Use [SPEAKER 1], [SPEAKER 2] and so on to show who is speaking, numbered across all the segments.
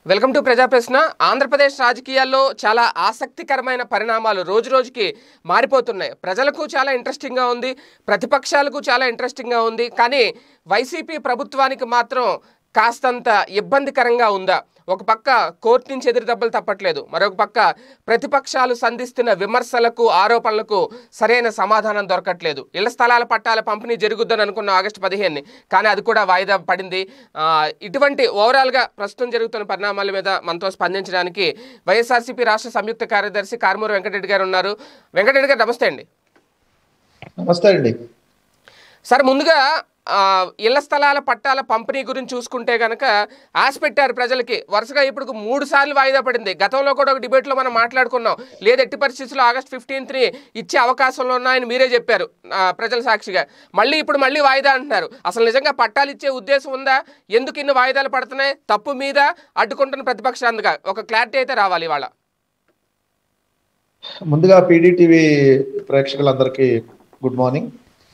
[SPEAKER 1] Welcome to ప్రజా ప్రశ్న ఆంధ్రప్రదేశ్ రాజకీయాల్లో చాలా ఆసక్తికరమైన పరిణామాలు రోజు రోజుకి మారిపోతున్నాయి ప్రజలకు చాలా ఇంట్రెస్టింగ్గా ఉంది ప్రతిపక్షాలకు చాలా ఇంట్రెస్టింగ్గా ఉంది కానీ వైసీపీ ప్రభుత్వానికి మాత్రం కాస్తంత ఇబ్బందికరంగా ఉందా ఒక పక్క కోర్టు నుంచి ఎదురు దెబ్బలు తప్పట్లేదు మరొక పక్క ప్రతిపక్షాలు సంధిస్తున్న విమర్శలకు ఆరోపణలకు సరైన సమాధానం దొరకట్లేదు ఇళ్ల స్థలాల పట్టాల పంపిణీ జరుగుద్దని అనుకున్న ఆగస్టు పదిహేనుని కానీ అది కూడా వాయిదా పడింది ఆ, ఇటువంటి ఓవరాల్గా ప్రస్తుతం జరుగుతున్న పరిణామాల మీద మనతో స్పందించడానికి వైఎస్ఆర్సీపీ రాష్ట్ర సంయుక్త కార్యదర్శి కారుమూరు వెంకటరెడ్డి గారు ఉన్నారు వెంకటరెడ్డి గారు నమస్తే అండి
[SPEAKER 2] నమస్తే అండి
[SPEAKER 1] సార్ ముందుగా ఆ, ఇళ్ల స్థలాల పట్టాల పంపిణీ గురించి చూసుకుంటే కనుక ఆశ పెట్టారు ప్రజలకి వరుసగా ఇప్పుడు మూడు సార్లు వాయిదా పడింది గతంలో కూడా ఒక డిబేట్లో మనం మాట్లాడుకున్నాం లేదు ఎట్టి పరిస్థితుల్లో ఆగస్ట్ ఫిఫ్టీన్త్ని ఇచ్చే అవకాశంలో ఉన్నాయని మీరే చెప్పారు ఆ, ప్రజల సాక్షిగా మళ్ళీ ఇప్పుడు మళ్ళీ వాయిదా అంటున్నారు అసలు నిజంగా పట్టాలు ఇచ్చే ఉద్దేశం ఉందా ఎందుకు ఇన్ని వాయిదాలు పడుతున్నాయి తప్పు మీద అడ్డుకుంటున్న ప్రతిపక్షాందుగా ఒక క్లారిటీ అయితే రావాలి ఇవాళ
[SPEAKER 2] ముందుగా పీడీటీవీ ప్రేక్షకులందరికీ గుడ్ మార్నింగ్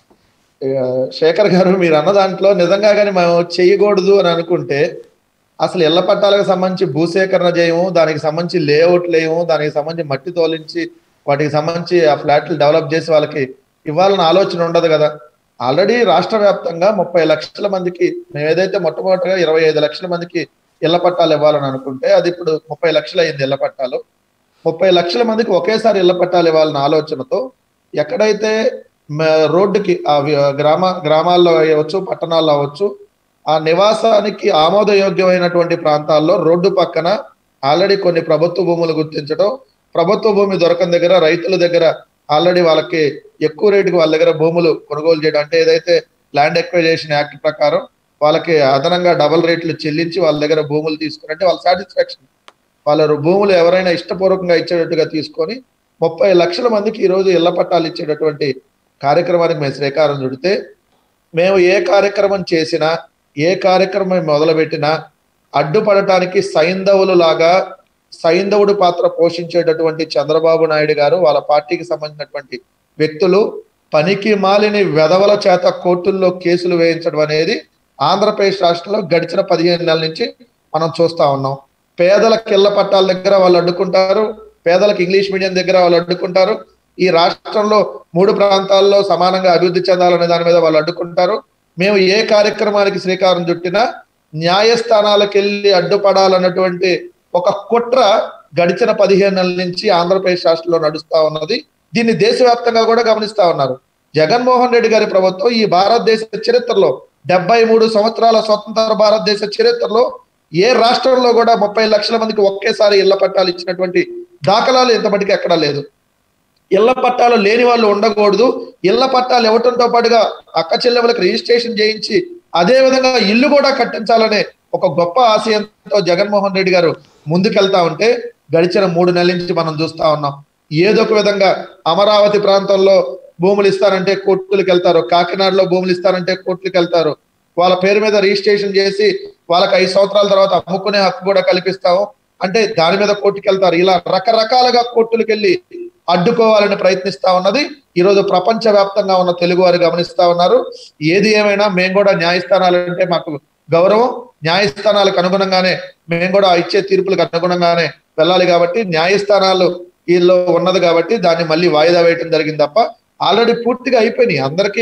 [SPEAKER 2] ఆ, శేఖర్ గారు మీరు అన్న దాంట్లో నిజంగా కానీ మేము చేయకూడదు అని అనుకుంటే అసలు ఇళ్ల పట్టాలకు సంబంధించి భూసేకరణ చేయము దానికి సంబంధించి లేఅవుట్ లేము దానికి సంబంధించి మట్టి తోలించి వాటికి సంబంధించి ఆ ఫ్లాట్లు డెవలప్ చేసి వాళ్ళకి ఇవ్వాలన్న ఆలోచన ఉండదు కదా ఆల్రెడీ రాష్ట్ర వ్యాప్తంగా ముప్పై లక్షల మందికి మేము ఏదైతే మొట్టమొదటిగా ఇరవై ఐదు లక్షల మందికి ఇళ్ల పట్టాలు ఇవ్వాలని అనుకుంటే అది ఇప్పుడు ముప్పై లక్షలు అయింది ఇళ్ల పట్టాలు ముప్పై లక్షల మందికి ఒకేసారి ఇళ్ల పట్టాలు ఇవ్వాలన్న ఆలోచనతో ఎక్కడైతే మ- రోడ్డుకి ఆ వి- గ్రామ గ్రామాల్లో అవ్వచ్చు పట్టణాల్లో అవ్వచ్చు ఆ నివాసానికి ఆమోదయోగ్యమైనటువంటి ప్రాంతాల్లో రోడ్డు పక్కన ఆల్రెడీ కొన్ని ప్రభుత్వ భూములు గుర్తించడం ప్రభుత్వ భూమి దొరకని దగ్గర రైతుల దగ్గర ఆల్రెడీ వాళ్ళకి ఎక్కువ రేటుకి వాళ్ళ దగ్గర భూములు కొనుగోలు చేయడం అంటే ఏదైతే ల్యాండ్ ఎక్వైజేషన్ యాక్ట్ ప్రకారం వాళ్ళకి అదనంగా డబల్ రేట్లు చెల్లించి వాళ్ళ దగ్గర భూములు తీసుకుని అంటే వాళ్ళ సాటిస్ఫాక్షన్ వాళ్ళ భూములు ఎవరైనా ఇష్టపూర్వకంగా ఇచ్చేటట్టుగా తీసుకొని ముప్పై లక్షల మందికి ఈ రోజు ఇళ్ల పట్టాలు ఇచ్చేటటువంటి కార్యక్రమానికి మేము శ్రీకారం చుడితే మేము ఏ కార్యక్రమం చేసినా ఏ కార్యక్రమం మొదలుపెట్టినా అడ్డుపడటానికి సైంధవులు లాగా సైంధవుడు పాత్ర పోషించేటటువంటి చంద్రబాబు నాయుడు గారు వాళ్ళ పార్టీకి సంబంధించినటువంటి వ్యక్తులు పనికి మాలిని వెధవల చేత కోర్టుల్లో కేసులు వేయించడం అనేది ఆంధ్రప్రదేశ్ రాష్ట్రంలో గడిచిన పదిహేను నెలల నుంచి మనం చూస్తా ఉన్నాం పేదలకు ఇళ్ల పట్టాల దగ్గర వాళ్ళు అడ్డుకుంటారు పేదలకు ఇంగ్లీష్ మీడియం దగ్గర వాళ్ళు అడ్డుకుంటారు ఈ రాష్ట్రంలో మూడు ప్రాంతాల్లో సమానంగా అభివృద్ధి చెందాలనే దాని మీద వాళ్ళు అడ్డుకుంటారు మేము ఏ కార్యక్రమానికి శ్రీకారం చుట్టినా న్యాయస్థానాలకు వెళ్ళి అడ్డుపడాలన్నటువంటి ఒక కుట్ర గడిచిన పదిహేను నెలల నుంచి ఆంధ్రప్రదేశ్ రాష్ట్రంలో నడుస్తా ఉన్నది దీన్ని దేశవ్యాప్తంగా కూడా గమనిస్తా ఉన్నారు జగన్మోహన్ రెడ్డి గారి ప్రభుత్వం ఈ భారతదేశ చరిత్రలో డెబ్బై మూడు సంవత్సరాల స్వతంత్ర భారతదేశ చరిత్రలో ఏ రాష్ట్రంలో కూడా ముప్పై లక్షల మందికి ఒకేసారి ఇళ్ల పట్టాలు ఇచ్చినటువంటి దాఖలాలు ఇంతమటికి ఎక్కడా లేదు ఇళ్ల పట్టాలు లేని వాళ్ళు ఉండకూడదు ఇళ్ల పట్టాలు ఇవ్వటంతో పాటుగా అక్క చెల్లెములకు రిజిస్ట్రేషన్ చేయించి అదే విధంగా ఇల్లు కూడా కట్టించాలనే ఒక గొప్ప ఆశయంతో జగన్మోహన్ రెడ్డి గారు ముందుకెళ్తా ఉంటే గడిచిన మూడు నెలల నుంచి మనం చూస్తా ఉన్నాం ఏదో ఒక విధంగా అమరావతి ప్రాంతంలో భూములు ఇస్తారంటే కోర్టులకు వెళ్తారు కాకినాడలో భూములు ఇస్తారంటే కోర్టులకు వెళ్తారు వాళ్ళ పేరు మీద రిజిస్ట్రేషన్ చేసి వాళ్ళకి ఐదు సంవత్సరాల తర్వాత అమ్ముకునే హక్కు కూడా కల్పిస్తాము అంటే దాని మీద కోర్టుకు వెళ్తారు ఇలా రకరకాలుగా కోర్టులకు వెళ్ళి అడ్డుకోవాలని ప్రయత్నిస్తా ఉన్నది ఈ రోజు ప్రపంచ వ్యాప్తంగా ఉన్న తెలుగు వారు గమనిస్తా ఉన్నారు ఏది ఏమైనా మేము కూడా న్యాయస్థానాలు అంటే మాకు గౌరవం న్యాయస్థానాలకు అనుగుణంగానే మేము కూడా ఇచ్చే తీర్పులకు అనుగుణంగానే వెళ్ళాలి కాబట్టి న్యాయస్థానాలు వీళ్ళు ఉన్నది కాబట్టి దాన్ని మళ్ళీ వాయిదా వేయటం జరిగింది తప్ప ఆల్రెడీ పూర్తిగా అయిపోయినాయి అందరికీ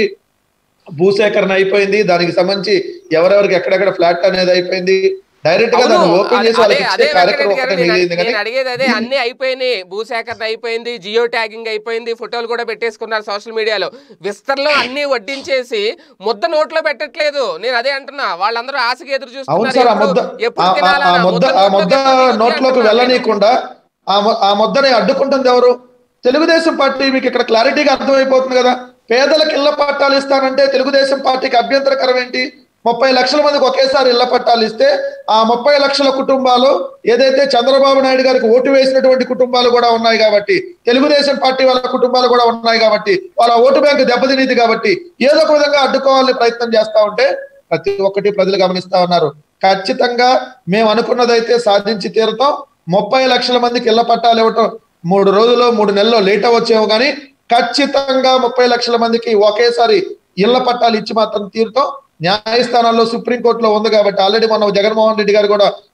[SPEAKER 2] భూసేకరణ అయిపోయింది దానికి సంబంధించి ఎవరెవరికి ఎక్కడెక్కడ ఫ్లాట్ అనేది అయిపోయింది డైరెక్ట్ గా దాన్ని
[SPEAKER 1] అవును,
[SPEAKER 2] ఓపెన్
[SPEAKER 1] అదే
[SPEAKER 2] చేసి వాళ్ళకి
[SPEAKER 1] అదే
[SPEAKER 2] ఇచ్చే కార్యక్రమం
[SPEAKER 1] వెంకటరెడ్డి గారు
[SPEAKER 2] ఒకటే
[SPEAKER 1] నేను
[SPEAKER 2] మిగిలింది కానీ
[SPEAKER 1] నేను అడిగేది అదే అన్ని అయిపోయినాయి భూసేకరణ అయిపోయింది జియో ట్యాగింగ్ అయిపోయింది ఫోటోలు కూడా పెట్టేసుకున్నారు సోషల్ మీడియాలో విస్తరణలో అన్ని వడ్డించేసి ముద్ద నోట్లో పెట్టట్లేదు నేను అదే అంటున్నా వాళ్ళందరూ ఆశగా ఎదురు
[SPEAKER 2] అవును
[SPEAKER 1] చూస్తున్నారు
[SPEAKER 2] సార్ ఆ
[SPEAKER 1] ఎప్పుడు-
[SPEAKER 2] ముద్ద
[SPEAKER 1] ఎప్పుడు
[SPEAKER 2] ఆ- ఆ-
[SPEAKER 1] తినాలా?
[SPEAKER 2] ఆ ముద్ద ఆ ముద్ద
[SPEAKER 1] నోట్లోకి
[SPEAKER 2] నోట్లోకి
[SPEAKER 1] అంటున్నారు.
[SPEAKER 2] వెళ్ళనీయకుండా ఆ ము- ఆ ముద్దని అడ్డుకుంటుంది ఎవరు తెలుగుదేశం పార్టీ మీకు ఇక్కడ క్లారిటీగా అర్థమైపోతుంది కదా పేదలకు ఇళ్ల పట్టాలు ఇస్తానంటే తెలుగుదేశం పార్టీకి అభ్యంతరకరం ఏంటి ముప్పై లక్షల మందికి ఒకేసారి ఇళ్ల పట్టాలు ఇస్తే ఆ ముప్పై లక్షల కుటుంబాలు ఏదైతే చంద్రబాబు నాయుడు గారికి ఓటు వేసినటువంటి కుటుంబాలు కూడా ఉన్నాయి కాబట్టి తెలుగుదేశం పార్టీ వాళ్ళ కుటుంబాలు కూడా ఉన్నాయి కాబట్టి వాళ్ళ ఓటు బ్యాంకు దెబ్బతినిది కాబట్టి ఏదో ఒక విధంగా అడ్డుకోవాలని ప్రయత్నం చేస్తా ఉంటే ప్రతి ఒక్కటి ప్రజలు గమనిస్తా ఉన్నారు ఖచ్చితంగా మేము అనుకున్నదైతే సాధించి తీరుతాం ముప్పై లక్షల మందికి ఇళ్ల పట్టాలు ఇవ్వటం మూడు రోజులు మూడు నెలల్లో లేట్ అవ్వచ్చేమో కానీ ఖచ్చితంగా ముప్పై లక్షల మందికి ఒకేసారి ఇళ్ల పట్టాలు ఇచ్చి మాత్రం తీరుతాం న్యాయస్థానాల్లో సుప్రీంకోర్టులో ఉంది కాబట్టి ఆల్రెడీ మనం జగన్మోహన్ రెడ్డి గారు కూడా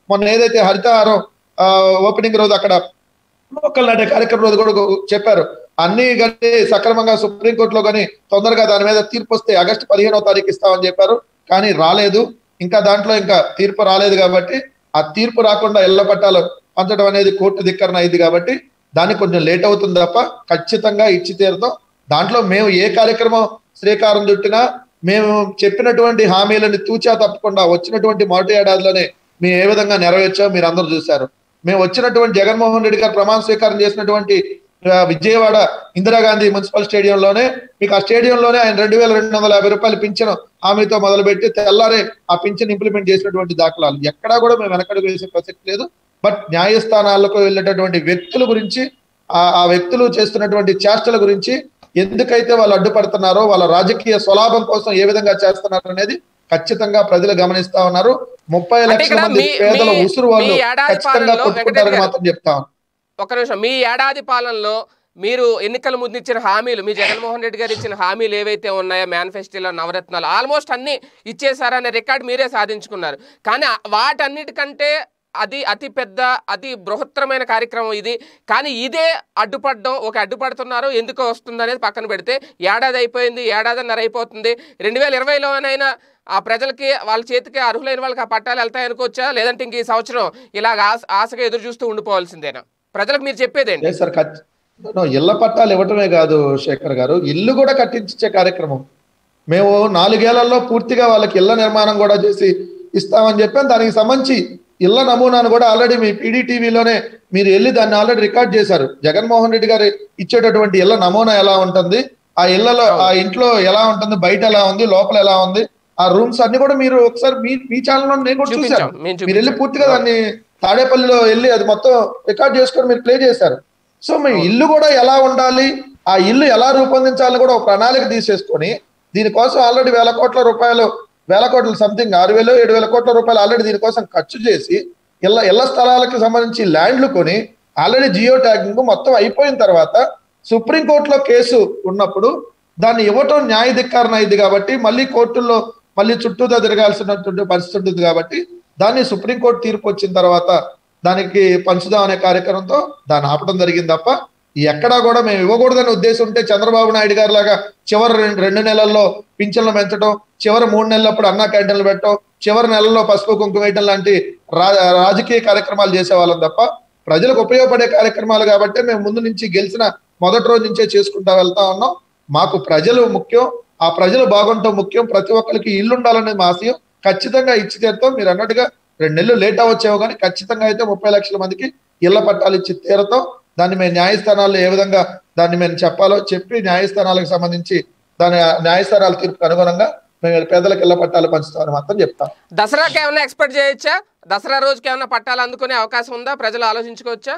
[SPEAKER 2] మొన్న ఏదైతే హరితహారం ఆ, ఓపెనింగ్ రోజు అక్కడ మొక్కలు నాటే కార్యక్రమం రోజు కూడా చెప్పారు అన్ని కానీ సక్రమంగా సుప్రీంకోర్టులో కానీ తొందరగా దాని మీద తీర్పు వస్తే ఆగస్టు పదిహేనవ తారీఖు ఇస్తామని చెప్పారు కానీ రాలేదు ఇంకా దాంట్లో ఇంకా తీర్పు రాలేదు కాబట్టి ఆ తీర్పు రాకుండా ఇళ్ల పట్టాలు పంచడం అనేది కోర్టు ధిక్కరణ అయింది కాబట్టి దానికి కొంచెం లేట్ అవుతుంది తప్ప ఖచ్చితంగా ఇచ్చి తీరుతాం దాంట్లో మేము ఏ కార్యక్రమం శ్రీకారం చుట్టినా మేము చెప్పినటువంటి హామీలను తూచా తప్పకుండా వచ్చినటువంటి మొదటి ఏడాదిలోనే మేము ఏ విధంగా నెరవేర్చామో మీరు అందరూ చూశారు మేము వచ్చినటువంటి జగన్మోహన్ రెడ్డి గారు ప్రమాణ స్వీకారం చేసినటువంటి ఆ, విజయవాడ ఇందిరాగాంధీ మున్సిపల్ స్టేడియంలోనే మీకు ఆ స్టేడియంలోనే ఆయన రెండు వేల రెండు వందల యాభై రూపాయలు పింఛను హామీతో మొదలుపెట్టి తెల్లారే ఆ పింఛన్ ఇంప్లిమెంట్ చేసినటువంటి దాఖలాలు ఎక్కడా కూడా మేము వెనకడుగు వేసే ప్రసక్తి లేదు బట్ న్యాయస్థానాలకు వెళ్ళేటటువంటి వ్యక్తుల గురించి ఆ ఆ వ్యక్తులు చేస్తున్నటువంటి చేష్టల గురించి ఎందుకైతే వాళ్ళు అడ్డుపడుతున్నారో వాళ్ళ రాజకీయ స్వలాభం కోసం ఏ విధంగా చేస్తున్నారు అనేది ఖచ్చితంగా ప్రజలు గమనిస్తా ఉన్నారు ముప్పై
[SPEAKER 1] అంటే
[SPEAKER 2] లక్షల
[SPEAKER 1] ఇక్కడ
[SPEAKER 2] మంది
[SPEAKER 1] మీ-
[SPEAKER 2] పేదల
[SPEAKER 1] మీ-
[SPEAKER 2] ఉసురు వాళ్ళు
[SPEAKER 1] మీ ఏడాది
[SPEAKER 2] ఖచ్చితంగా
[SPEAKER 1] పాలనలో
[SPEAKER 2] కొట్టుకుంటారని
[SPEAKER 1] వెంకటరెడ్డి
[SPEAKER 2] మాత్రం చెప్తా ఉన్నాను.
[SPEAKER 1] ఒక నిమిషం మీ ఏడాది పాలనలో మీరు ఎన్నికల ముందు ఇచ్చిన హామీలు మీ జగన్మోహన్ రెడ్డి గారు ఇచ్చిన హామీలు ఏవైతే ఉన్నాయో మేనిఫెస్టోలో నవరత్నాలు ఆల్మోస్ట్ అన్ని ఇచ్చేసారనే రికార్డ్ మీరే సాధించుకున్నారు కానీ ఆ- వాటన్నిటికంటే అది అతి పెద్ద అతి బృహత్తరమైన కార్యక్రమం ఇది కానీ ఇదే అడ్డుపడడం ఒక అడ్డుపడుతున్నారు ఎందుకు వస్తుంది అనేది పక్కన పెడితే ఏడాది అయిపోయింది ఏడాదిన్నర అయిపోతుంది రెండు వేల ఇరవైలోనైనా ఆ ప్రజలకి వాళ్ళ చేతికి అర్హులైన వాళ్ళకి ఆ పట్టాలు వెళ్తాయి అనుకోవచ్చా లేదంటే ఇంక ఈ సంవత్సరం ఇలాగ ఆశ ఆశగా ఎదురు చూస్తూ ఉండిపోవాల్సిందేనా ప్రజలకు మీరు చెప్పేదేంటి
[SPEAKER 2] లేదు సార్ ఖచ్చి- నో, ఇళ్ల పట్టాలు ఇవ్వటమే కాదు శేఖర్ గారు ఇల్లు కూడా కట్టించే కార్యక్రమం మేము నాలుగేళ్లలో పూర్తిగా వాళ్ళకి ఇళ్ల నిర్మాణం కూడా చేసి ఇస్తామని చెప్పాం దానికి సంబంధించి ఇళ్ల నమూనాను కూడా ఆల్రెడీ మీ పీడీటీవీలోనే మీరు వెళ్ళి దాన్ని ఆల్రెడీ రికార్డ్ చేశారు జగన్మోహన్ రెడ్డి గారు ఇచ్చేటటువంటి ఇళ్ల నమూనా ఎలా ఉంటుంది ఆ ఇళ్లలో ఆ ఇంట్లో ఎలా ఉంటుంది బయట ఎలా ఉంది లోపల ఎలా ఉంది ఆ రూమ్స్ అన్ని కూడా మీరు ఒకసారి మీ మీ ఛానల్లో నేను కూడా
[SPEAKER 1] చూపించాం,
[SPEAKER 2] చూశాను
[SPEAKER 1] మేము
[SPEAKER 2] మీరు వెళ్ళి
[SPEAKER 1] చూపించాం.
[SPEAKER 2] పూర్తిగా దాన్ని తాడేపల్లిలో వెళ్ళి అది మొత్తం రికార్డ్ చేసుకొని మీరు ప్లే చేశారు సో మీ ఇల్లు కూడా ఎలా ఉండాలి ఆ ఇల్లు ఎలా రూపొందించాలని కూడా ఒక ప్రణాళిక తీసేసుకొని దీనికోసం ఆల్రెడీ వేల కోట్ల రూపాయలు వేల కోట్ల సంథింగ్ ఆరు వేలు ఏడు వేల కోట్ల రూపాయలు ఆల్రెడీ దీనికోసం ఖర్చు చేసి ఇళ్ళ ఇళ్ల స్థలాలకు సంబంధించి ల్యాండ్లు కొని ఆల్రెడీ జియో ట్యాగింగ్ మొత్తం అయిపోయిన తర్వాత సుప్రీంకోర్టులో కేసు ఉన్నప్పుడు దాన్ని ఇవ్వటం న్యాయ ధిక్కారణ అయింది కాబట్టి మళ్ళీ కోర్టుల్లో మళ్ళీ చుట్టూతా తిరగాల్సినటువంటి పరిస్థితి ఉంటుంది కాబట్టి దాన్ని సుప్రీంకోర్టు తీర్పు వచ్చిన తర్వాత దానికి పంచుదాం అనే కార్యక్రమంతో దాన్ని ఆపడం జరిగింది తప్ప ఎక్కడా కూడా మేము ఇవ్వకూడదనే ఉద్దేశం ఉంటే చంద్రబాబు నాయుడు గారి లాగా చివరి రెండు రెండు నెలల్లో పింఛన్లు పెంచడం చివరి మూడు నెలలప్పుడు అన్నా క్యాంటీన్లు పెట్టడం చివరి నెలల్లో పసుపు కుంకుమ వేయటం లాంటి రా రాజకీయ కార్యక్రమాలు చేసేవాళ్ళం తప్ప ప్రజలకు ఉపయోగపడే కార్యక్రమాలు కాబట్టి మేము ముందు నుంచి గెలిచిన మొదటి రోజు నుంచే చేసుకుంటా వెళ్తా ఉన్నాం మాకు ప్రజలు ముఖ్యం ఆ ప్రజలు బాగుంటాం ముఖ్యం ప్రతి ఒక్కరికి ఇల్లు ఉండాలనేది మా ఆశయం ఖచ్చితంగా ఇచ్చి తీరుతాం మీరు అన్నట్టుగా రెండు నెలలు లేట్ అవ్వచ్చేమో కానీ ఖచ్చితంగా అయితే ముప్పై లక్షల మందికి ఇళ్ల పట్టాలు ఇచ్చి తీరతాం దాన్ని మేము న్యాయస్థానాల్లో ఏ విధంగా దాన్ని మేము చెప్పాలో చెప్పి న్యాయస్థానాలకు సంబంధించి దాని న్యాయస్థానాల తీర్పుకు అనుగుణంగా మేము పేదలకు ఇళ్ల పట్టాలు పంచుతామని మాత్రం చెప్తాం
[SPEAKER 1] దసరాకి ఏమైనా ఎక్స్పెక్ట్ చేయొచ్చా దసరా రోజుకి ఏమైనా పట్టాలు అందుకునే అవకాశం ఉందా ప్రజలు ఆలోచించుకోవచ్చా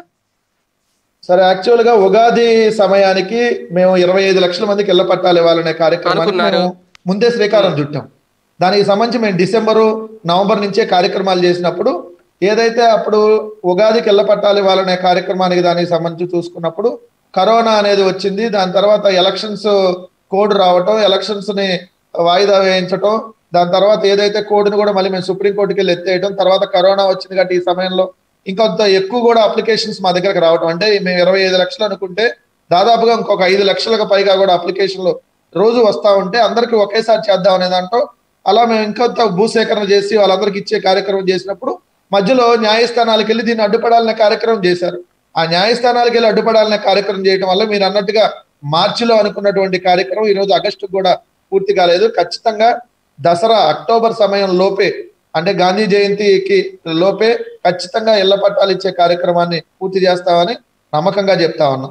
[SPEAKER 2] సరే యాక్చువల్ గా ఉగాది సమయానికి మేము ఇరవై ఐదు లక్షల మందికి ఇళ్ల పట్టాలు ఇవ్వాలనే కార్యక్రమానికి
[SPEAKER 1] అనుకున్నారు.
[SPEAKER 2] మేము ముందే శ్రీకారం చుట్టాం దానికి సంబంధించి మేము డిసెంబరు నవంబర్ నుంచే కార్యక్రమాలు చేసినప్పుడు ఏదైతే అప్పుడు ఉగాదికి ఇళ్ల పట్టాలు ఇవ్వాలనే కార్యక్రమానికి దానికి సంబంధించి చూసుకున్నప్పుడు కరోనా అనేది వచ్చింది దాని తర్వాత ఎలక్షన్స్ కోడ్ రావటం ఎలక్షన్స్ ని వాయిదా వేయించటం దాని తర్వాత ఏదైతే కోడ్ని కూడా మళ్ళీ మేము సుప్రీంకోర్టుకి వెళ్ళి ఎత్తేయటం తర్వాత కరోనా వచ్చింది కాబట్టి ఈ సమయంలో ఇంకొంత ఎక్కువ కూడా అప్లికేషన్స్ మా దగ్గరకు రావటం అంటే మేము ఇరవై ఐదు లక్షలు అనుకుంటే దాదాపుగా ఇంకొక ఐదు లక్షలకు పైగా కూడా అప్లికేషన్లు రోజు వస్తా ఉంటే అందరికి ఒకేసారి చేద్దాం అనే దాంట్లో అలా మేము ఇంకొంత భూసేకరణ చేసి వాళ్ళందరికి ఇచ్చే కార్యక్రమం చేసినప్పుడు మధ్యలో న్యాయస్థానాలకు వెళ్ళి దీన్ని అడ్డుపడాలనే కార్యక్రమం చేశారు ఆ న్యాయస్థానాలకు వెళ్ళి అడ్డుపడాలనే కార్యక్రమం చేయడం వల్ల మీరు అన్నట్టుగా మార్చిలో అనుకున్నటువంటి కార్యక్రమం ఈ రోజు ఆగస్టు కూడా పూర్తి కాలేదు ఖచ్చితంగా దసరా అక్టోబర్ సమయం లోపే అంటే గాంధీ జయంతికి లోపే ఖచ్చితంగా ఇళ్ల పట్టాలు ఇచ్చే కార్యక్రమాన్ని పూర్తి చేస్తామని నమ్మకంగా చెప్తా ఉన్నాం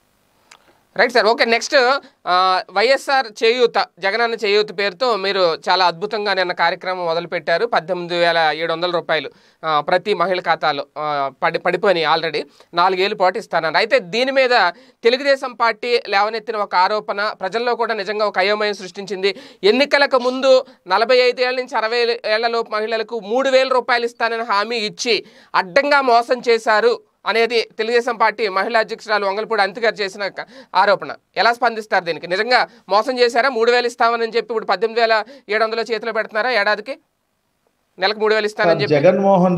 [SPEAKER 1] right sir okay next YSR Cheyutha Jagananna చేయూత పేరుతో మీరు చాలా అద్భుతంగా నిన్న కార్యక్రమం మొదలుపెట్టారు పద్దెనిమిది వేల ఏడు వందల రూపాయలు ఆ, ప్రతి మహిళ ఖాతాలో ఆ, పడి పడిపోయినాయి ఆల్రెడీ నాలుగేళ్ళు పాటు ఇస్తానన్నారు అయితే దీని మీద తెలుగుదేశం పార్టీ లేవనెత్తిన ఒక ఆరోపణ ప్రజల్లో కూడా నిజంగా ఒక అయోమయం సృష్టించింది ఎన్నికలకు ముందు నలభై ఐదు ఏళ్ళ నుంచి అరవై ఏళ్లలోపు మహిళలకు మూడు వేల రూపాయలు ఇస్తానని హామీ ఇచ్చి అడ్డంగా మోసం చేశారు అనేది తెలుగుదేశం పార్టీ మహిళా అధ్యక్షురాలు వంగలపూడి అంతి గారు చేసిన క- ఆరోపణ ఎలా స్పందిస్తారు దీనికి నిజంగా మోసం చేశారా మూడు వేలు ఇస్తామని చెప్పి ఇప్పుడు పద్దెనిమిది వేల ఏడు వందల చేతిలో పెడుతున్నారా ఏడాదికి నెలకు మూడు వేలు ఇస్తానని చెప్పి
[SPEAKER 2] జగన్మోహన్ రె-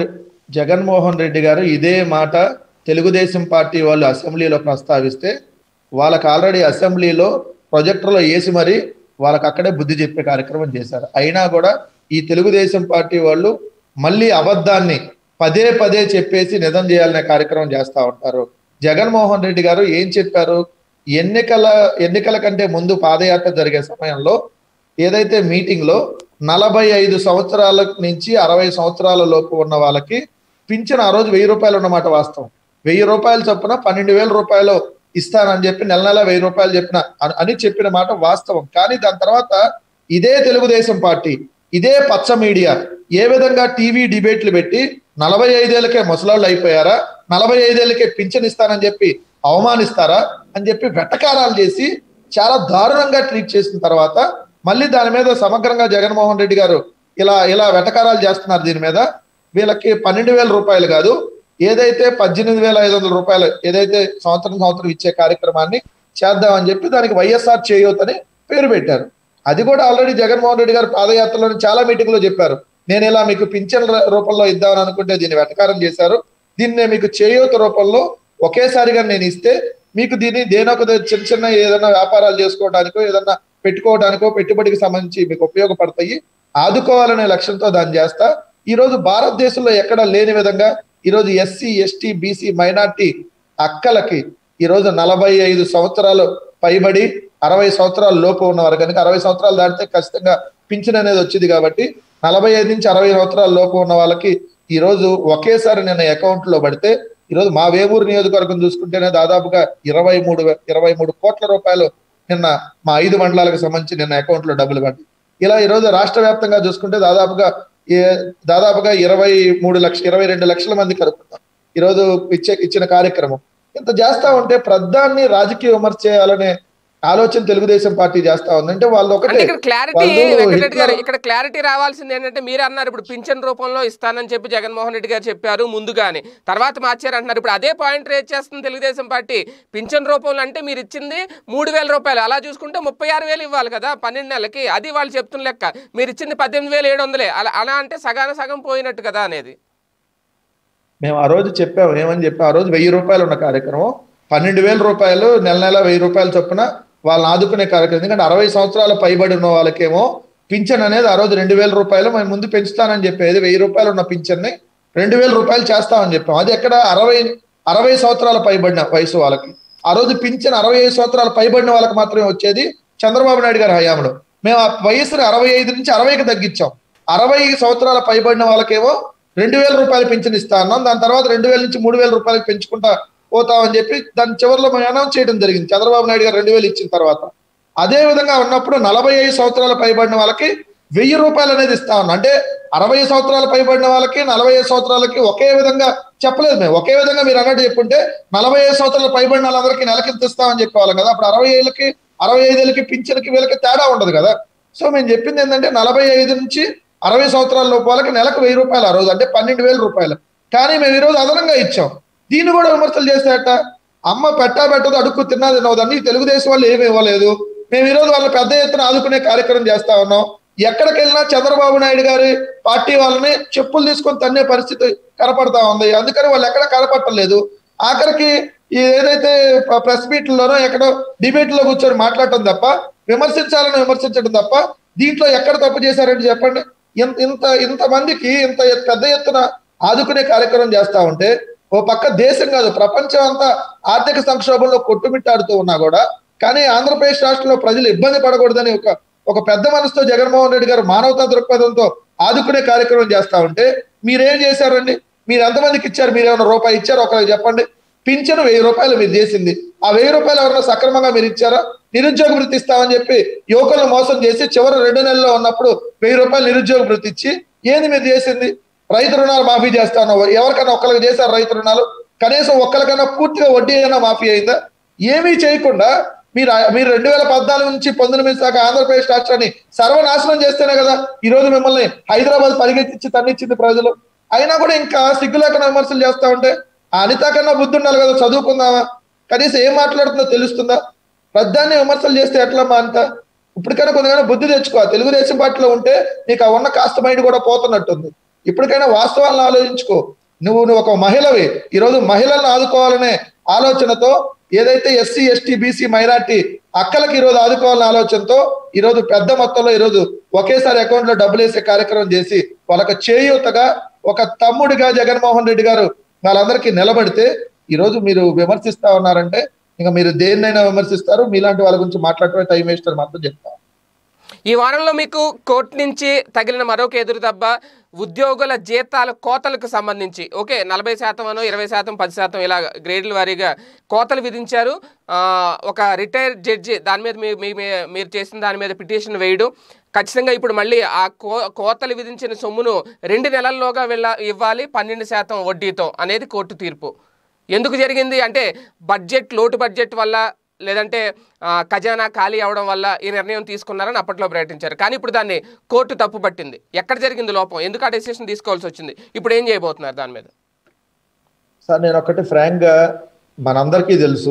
[SPEAKER 2] జగన్మోహన్ రెడ్డి గారు ఇదే మాట తెలుగుదేశం పార్టీ వాళ్ళు అసెంబ్లీలో ప్రస్తావిస్తే వాళ్ళకి ఆల్రెడీ అసెంబ్లీలో ప్రొజెక్టర్లో వేసి మరి వాళ్ళకి అక్కడే బుద్ధి చెప్పే కార్యక్రమం చేశారు అయినా కూడా ఈ తెలుగుదేశం పార్టీ వాళ్ళు మళ్ళీ అబద్ధాన్ని పదే పదే చెప్పేసి నిజం చేయాలనే కార్యక్రమం చేస్తా ఉంటారు జగన్మోహన్ రెడ్డి గారు ఏం చెప్పారు ఎన్నికల ఎన్నికల కంటే ముందు పాదయాత్ర జరిగే సమయంలో ఏదైతే మీటింగ్ లో నలభై ఐదు సంవత్సరాల నుంచి అరవై సంవత్సరాల లోపు ఉన్న వాళ్ళకి పింఛన్ ఆ రోజు వెయ్యి రూపాయలు ఉన్నమాట వాస్తవం వెయ్యి రూపాయలు చొప్పున పన్నెండు వేల రూపాయలు ఇస్తానని చెప్పి నెల నెల వెయ్యి రూపాయలు చెప్పిన అని- అని చెప్పిన మాట వాస్తవం కానీ దాని తర్వాత ఇదే తెలుగుదేశం పార్టీ ఇదే పచ్చ మీడియా ఏ విధంగా టీవీ డిబేట్లు పెట్టి నలభై ఐదేళ్లకే ముసలాళ్ళు అయిపోయారా నలభై ఐదేళ్లకే పింఛన్ ఇస్తానని చెప్పి అవమానిస్తారా అని చెప్పి వెటకారాలు చేసి చాలా దారుణంగా ట్రీట్ చేసిన తర్వాత మళ్ళీ దాని మీద సమగ్రంగా జగన్మోహన్ రెడ్డి గారు ఇలా ఇలా వెటకారాలు చేస్తున్నారు దీని మీద వీళ్ళకి పన్నెండు వేల రూపాయలు కాదు ఏదైతే పద్దెనిమిది వేల ఐదు వందల రూపాయలు ఏదైతే సంవత్సరం సంవత్సరం ఇచ్చే కార్యక్రమాన్ని చేద్దామని చెప్పి దానికి వైఎస్ఆర్ చేయొద్దని పేరు పెట్టారు అది కూడా ఆల్రెడీ జగన్మోహన్ రెడ్డి గారు పాదయాత్రలోని చాలా మీటింగ్ లో చెప్పారు నేను ఇలా మీకు పింఛన్ ర- రూపంలో ఇద్దామని అనుకుంటే దీన్ని వెటకారం చేశారు దీన్ని నేను మీకు చేయూత రూపంలో ఒకేసారిగా నేను ఇస్తే మీకు దీన్ని దేనొక చిన్న చిన్న ఏదైనా వ్యాపారాలు చేసుకోవడానికో ఏదైనా పెట్టుకోవడానికో పెట్టుబడికి సంబంధించి మీకు ఉపయోగపడతాయి ఆదుకోవాలనే లక్ష్యంతో దాన్ని చేస్తా ఈ రోజు భారతదేశంలో ఎక్కడ లేని విధంగా ఈ రోజు ఎస్సీ ఎస్టీ బీసీ మైనార్టీ అక్కలకి ఈ రోజు నలభై ఐదు సంవత్సరాలు పైబడి అరవై సంవత్సరాల లోపు ఉన్నవారు కనుక అరవై సంవత్సరాలు దాటితే ఖచ్చితంగా పింఛన్ అనేది వచ్చింది కాబట్టి నలభై ఐదు నుంచి అరవై సంవత్సరాల లోపు ఉన్న వాళ్ళకి ఈ రోజు ఒకేసారి నిన్న అకౌంట్ లో పడితే ఈ రోజు మా వేమూరు నియోజకవర్గం చూసుకుంటేనే దాదాపుగా ఇరవై మూడు ఇరవై మూడు కోట్ల రూపాయలు నిన్న మా ఐదు మండలాలకు సంబంధించి నిన్న అకౌంట్ లో డబ్బులు పడి ఇలా ఈ రోజు రాష్ట్ర వ్యాప్తంగా చూసుకుంటే దాదాపుగా ఏ- దాదాపుగా ఇరవై మూడు లక్ష ఇరవై రెండు లక్షల మంది కలుపుతాం ఈ రోజు ఇచ్చే ఇచ్చిన కార్యక్రమం ఇంత చేస్తా ఉంటే ప్రధాన్ని రాజకీయ విమర్శ చేయాలనే ఆలోచన తెలుగుదేశం పార్టీ చేస్తా ఉంది అంటే వాళ్ళు
[SPEAKER 1] అంటే
[SPEAKER 2] ఒకటే
[SPEAKER 1] ఇక్కడ క్లారిటీ
[SPEAKER 2] వాళ్ళు
[SPEAKER 1] వెంకటరెడ్డి గారు
[SPEAKER 2] హిట్లర్-
[SPEAKER 1] ఇక్కడ క్లారిటీ రావాల్సింది ఏంటంటే మీరు అన్నారు ఇప్పుడు పింఛన్ రూపంలో ఇస్తానని చెప్పి జగన్మోహన్ రెడ్డి గారు చెప్పారు ముందుగానే తర్వాత మార్చారు అంటున్నారు ఇప్పుడు అదే పాయింట్ రేజ్ చేస్తుంది తెలుగుదేశం పార్టీ పింఛన్ రూపంలో అంటే మీరు ఇచ్చింది మూడు వేల రూపాయలు అలా చూసుకుంటే ముప్పై ఆరు వేలు ఇవ్వాలి కదా పన్నెండు నెలలకి అది వాళ్ళు చెప్తున్న లెక్క మీరు ఇచ్చింది పద్దెనిమిది వేలు ఏడు వందలే అలా అలా అంటే సగాన సగం పోయినట్టు కదా అనేది
[SPEAKER 2] మేము ఆ రోజు చెప్పాము ఏమని చెప్పాము ఆ రోజు వెయ్యి రూపాయలు ఉన్న కార్యక్రమం పన్నెండు వేల రూపాయలు నెల నెల వెయ్యి రూపాయలు చొప్పున వాళ్ళని ఆదుకునే కార్యక్రమం ఎందుకంటే అరవై సంవత్సరాల పైబడి ఉన్న వాళ్ళకేమో పింఛన్ అనేది ఆ రోజు రెండు వేల రూపాయలు మేము ముందు పెంచుతానని చెప్పేది వెయ్యి రూపాయలు ఉన్న పింఛన్ని రెండు వేల రూపాయలు చేస్తామని చెప్పాం అది ఎక్కడ అరవై అరవై సంవత్సరాల పైబడిన వయసు వాళ్ళకి ఆ రోజు పింఛన్ అరవై ఐదు సంవత్సరాల పైబడిన వాళ్ళకి మాత్రమే వచ్చేది చంద్రబాబు నాయుడు గారి హయాంలో మేము ఆ వయసుని అరవై ఐదు నుంచి అరవైకి తగ్గించాం అరవై సంవత్సరాల పైబడిన వాళ్ళకేమో రెండు వేల రూపాయలు పింఛన్ ఇస్తా అన్నాం దాని తర్వాత రెండు వేల నుంచి మూడు వేల రూపాయలకు పెంచుకుంటా పోతామని చెప్పి దాని చివరిలో మేము అనౌన్స్ చేయడం జరిగింది చంద్రబాబు నాయుడు గారు రెండు వేలు ఇచ్చిన తర్వాత అదే విధంగా ఉన్నప్పుడు నలభై ఐదు సంవత్సరాల పైబడిన వాళ్ళకి వెయ్యి రూపాయలు అనేది ఇస్తా ఉన్నాం అంటే అరవై సంవత్సరాల పైబడిన వాళ్ళకి నలభై ఐదు సంవత్సరాలకి ఒకే విధంగా చెప్పలేదు మేము ఒకే విధంగా మీరు అన్నట్టు చెప్పుంటే నలభై ఐదు సంవత్సరాల పైబడిన వాళ్ళందరికీ నెలకి ఇంత ఇస్తామని చెప్పేవాళ్ళం కదా అప్పుడు అరవై ఏళ్ళకి అరవై ఐదేళ్ళకి పింఛన్కి వీళ్ళకి తేడా ఉండదు కదా సో మేము చెప్పింది ఏంటంటే నలభై ఐదు నుంచి అరవై సంవత్సరాల లోపు వాళ్ళకి నెలకు వెయ్యి రూపాయలు ఆ రోజు అంటే పన్నెండు వేల రూపాయలు కానీ మేము ఈ రోజు అదనంగా ఇచ్చాం దీన్ని కూడా విమర్శలు చేసేట అమ్మ పెట్టా పెట్టదు అడుక్కు తిన్నా తినవదని తెలుగుదేశం వాళ్ళు ఏమి ఇవ్వలేదు మేము ఈ రోజు వాళ్ళ పెద్ద ఎత్తున ఆదుకునే కార్యక్రమం చేస్తా ఉన్నాం ఎక్కడికి వెళ్ళినా చంద్రబాబు నాయుడు గారి పార్టీ వాళ్ళని చెప్పులు తీసుకొని తన్నే పరిస్థితి కనపడతా ఉంది అందుకని వాళ్ళు ఎక్కడ కనపడలేదు ఆఖరికి ఈ ఏదైతే ప్రెస్ మీట్లలోనో ఎక్కడో డిబేట్ లో కూర్చొని మాట్లాడటం తప్ప విమర్శించాలని విమర్శించడం తప్ప దీంట్లో ఎక్కడ తప్పు చేశారని చెప్పండి ఇంత ఇంత ఇంతమందికి ఇంత ఎత్- పెద్ద ఎత్తున ఆదుకునే కార్యక్రమం చేస్తా ఉంటే ఓ పక్క దేశం కాదు ప్రపంచం అంతా ఆర్థిక సంక్షోభంలో కొట్టుమిట్టాడుతూ ఉన్నా కూడా కానీ ఆంధ్రప్రదేశ్ రాష్ట్రంలో ప్రజలు ఇబ్బంది పడకూడదని ఒక ఒక పెద్ద మనసుతో జగన్మోహన్ రెడ్డి గారు మానవతా దృక్పథంతో ఆదుకునే కార్యక్రమం చేస్తా ఉంటే మీరేం చేశారండి మీరు ఎంతమందికి ఇచ్చారు మీరు ఏమైనా రూపాయి ఇచ్చారు ఒకరికి చెప్పండి పింఛను వెయ్యి రూపాయలు మీరు చేసింది ఆ వెయ్యి రూపాయలు ఎవరైనా సక్రమంగా మీరు ఇచ్చారా నిరుద్యోగ వృత్తి ఇస్తామని చెప్పి యువకులను మోసం చేసి చివరి రెండు నెలల్లో ఉన్నప్పుడు వెయ్యి రూపాయలు నిరుద్యోగ వృత్తి ఇచ్చి ఏంది మీరు చేసింది రైతు రుణాలు మాఫీ చేస్తా ఉన్నావు ఎవరికైనా ఒక్కరికి చేశారు రైతు రుణాలు కనీసం ఒక్కరికైనా పూర్తిగా వడ్డీ అయినా మాఫీ అయిందా ఏమీ చేయకుండా మీరు మీరు రెండు వేల పద్నాలుగు నుంచి పంతొమ్మిది దాకా ఆంధ్రప్రదేశ్ రాష్ట్రాన్ని సర్వనాశనం చేస్తేనే కదా ఈ రోజు మిమ్మల్ని హైదరాబాద్ పరిగెత్తించి తన్నిచ్చింది ప్రజలు అయినా కూడా ఇంకా సిగ్గు లేకుండా విమర్శలు చేస్తా ఉంటే ఆ అనిత కన్నా బుద్ధి ఉండాలి కదా చదువుకుందామా కనీసం ఏం మాట్లాడుతుందో తెలుస్తుందా ప్రధాన్ని విమర్శలు చేస్తే ఎట్లమ్మా అంత ఇప్పటికైనా కొంతగానో బుద్ధి తెచ్చుకో ఆ తెలుగుదేశం పార్టీలో ఉంటే నీకు ఆ ఉన్న కాస్త మైండ్ కూడా పోతున్నట్టుంది ఇప్పటికైనా వాస్తవాలను ఆలోచించుకో నువ్వు నువ్వు ఒక మహిళవి ఈరోజు మహిళలను ఆదుకోవాలనే ఆలోచనతో ఏదైతే ఎస్సీ ఎస్టీ బీసీ మైనార్టీ అక్కలకి ఈరోజు ఆదుకోవాలనే ఆలోచనతో ఈరోజు పెద్ద మొత్తంలో ఈరోజు ఒకేసారి అకౌంట్ లో డబ్బులు వేసే కార్యక్రమం చేసి వాళ్ళకి చేయూతగా ఒక తమ్ముడిగా జగన్మోహన్ రెడ్డి గారు వాళ్ళందరికీ నిలబడితే ఈరోజు మీరు విమర్శిస్తా ఉన్నారంటే ఇంకా మీరు దేన్నైనా విమర్శిస్తారు మీలాంటి వాళ్ళ గురించి మాట్లాడటమే టైం వేస్ట్ అని మాత్రం చెప్తాను
[SPEAKER 1] ఈ వారంలో మీకు కోర్టు నుంచి తగిలిన మరొక ఎదురు దెబ్బ ఉద్యోగుల జీతాల కోతలకు సంబంధించి ఓకే నలభై శాతం అనో ఇరవై శాతం పది శాతం ఇలా గ్రేడ్ల వారీగా కోతలు విధించారు ఆ, ఒక రిటైర్డ్ జడ్జి దాని మీద మీ- మీ- మీ- మీరు చేసిన దాని మీద పిటిషన్ వేయడం ఖచ్చితంగా ఇప్పుడు మళ్ళీ ఆ కో కోతలు విధించిన సొమ్మును రెండు నెలల్లోగా వెళ్ళ ఇవ్వాలి పన్నెండు శాతం వడ్డీతో అనేది కోర్టు తీర్పు ఎందుకు జరిగింది అంటే బడ్జెట్ లోటు బడ్జెట్ వల్ల లేదంటే ఆ, ఖజానా ఖాళీ అవడం వల్ల ఈ నిర్ణయం తీసుకున్నారని అప్పట్లో ప్రకటించారు కానీ ఇప్పుడు దాన్ని కోర్టు తప్పు పట్టింది ఎక్కడ జరిగింది లోపం ఎందుకు ఆ డెసిషన్ తీసుకోవాల్సి వచ్చింది ఇప్పుడు ఏం చేయబోతున్నారు దాని మీద
[SPEAKER 2] సార్ నేను ఒకటి ఫ్రాంక్ గా మనందరికీ తెలుసు